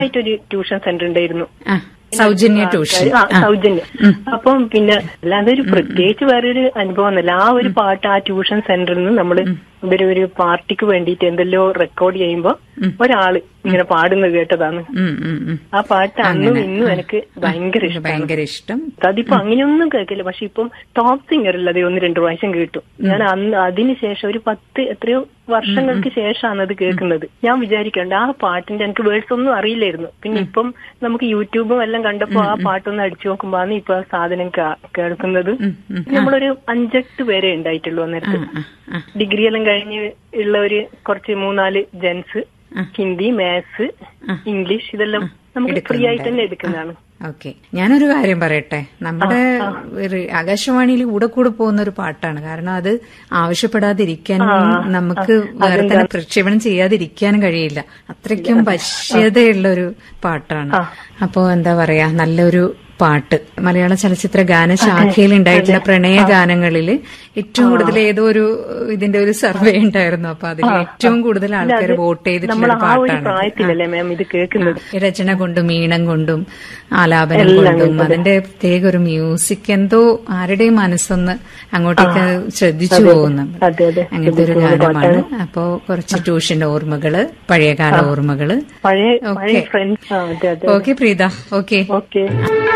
ആയിട്ടൊരു tuition centre ഉണ്ടായിരുന്നു ആ സൗജന്യ ട്യൂഷൻ ആ സൗജന്യം അപ്പം പിന്നെ അല്ലാതെ ഒരു പ്രത്യേകിച്ച് വേറൊരു അനുഭവം ഒന്നല്ല ആ ഒരു പാട്ട് ആ ട്യൂഷൻ സെന്ററിൽ നിന്ന് നമ്മള് ഇവര് ഒരു പാർട്ടിക്ക് വേണ്ടിയിട്ട് എന്തെല്ലോ റെക്കോർഡ് ചെയ്യുമ്പോ ഒരാള് ഇങ്ങനെ പാടുന്നത് കേട്ടതാണ് ഉം, ഉം, ഉം. ആ പാട്ട് അന്നും ഇന്നും എനിക്ക് ഭയങ്കര ഇഷ്ടം ഭയങ്കര ഇഷ്ടം അതിപ്പോ അങ്ങനെയൊന്നും കേൾക്കില്ല പക്ഷെ ഇപ്പം ടോപ്പ് സിംഗർ അല്ലാതെ ഒന്ന് രണ്ടു പ്രാവശ്യം കേട്ടു ഞാൻ അന്ന് അതിനുശേഷം ഒരു പത്ത് എത്രയോ വർഷങ്ങൾക്ക് ശേഷമാണ് അത് കേൾക്കുന്നത് ഞാൻ വിചാരിക്കണ്ട ആ പാട്ടിന്റെ എനിക്ക് വേർഡ്സ് ഒന്നും അറിയില്ലായിരുന്നു പിന്നെ ഇപ്പം നമുക്ക് യൂട്യൂബും എല്ലാം കണ്ടപ്പോ ആ പാട്ടൊന്ന് അടിച്ചു നോക്കുമ്പോ ആണ് ഇപ്പൊ ആ സാധനം കാ- കേൾക്കുന്നത് നമ്മളൊരു അഞ്ചെട്ട് പേരെ ഉണ്ടായിട്ടുള്ളൂ അന്നേരത്ത് ആ, ആ. ഡിഗ്രി എല്ലാം കഴിഞ്ഞ് ഉള്ള ഒരു കുറച്ച് മൂന്നാല് ജെൻസ് ഹിന്ദി മാത്സ് ഇംഗ്ലീഷ് ഇതെല്ലാം നമുക്ക് ഫ്രീ ആയിട്ട് തന്നെ എടുക്കുന്നതാണ് ഓക്കെ ഞാനൊരു കാര്യം പറയട്ടെ നമ്മുടെ ഒരു ആകാശവാണിയിൽ കൂടെ കൂടെ പോകുന്ന ഒരു പാട്ടാണ് കാരണം അത് ആവശ്യപ്പെടാതിരിക്കാനും നമുക്ക് വേറെ തന്നെ പ്രക്ഷേപണം ചെയ്യാതിരിക്കാനും കഴിയില്ല അത്രയ്ക്കും വശ്യതയുള്ള ഒരു പാട്ടാണ് അപ്പോ എന്താ പറയാ നല്ലൊരു പാട്ട് മലയാള ചലച്ചിത്ര ഗാന ശാഖയിൽ ഉണ്ടായിട്ടുള്ള പ്രണയ ഗാനങ്ങളിൽ ഏറ്റവും കൂടുതൽ ഏതോ ഒരു ഇതിന്റെ ഒരു സർവേ ഉണ്ടായിരുന്നു അപ്പൊ അതിൽ ഏറ്റവും കൂടുതൽ ആൾക്കാർ വോട്ട് ചെയ്തിട്ടുള്ള നമ്മൾ ഒരു ആ ഒരു പാട്ടാണ് പ്രായത്തിലല്ലേ മാം ഇത് കേൾക്കുന്നത് ആ, രചന കൊണ്ടും ഈണം കൊണ്ടും ആലാപനം കൊണ്ടും അതിന്റെ പ്രത്യേക ഒരു മ്യൂസിക് എന്തോ ആരുടെയും മനസ്സൊന്ന് അങ്ങോട്ടേക്ക് ശ്രദ്ധിച്ചു പോകുന്നുണ്ട് അതെ അതെ അങ്ങനത്തെ ഒരു ഗാനമാണ് അപ്പോ കുറച്ച് ട്യൂഷന്റെ ഓർമ്മകള് പഴയകാല ഓർമ്മകള് പഴയ ഓക്കേ. പഴയ ഫ്രണ്ട്സ് ആ അതെ അതെ ഓക്കെ പ്രീത ഓക്കെ ഓക്കെ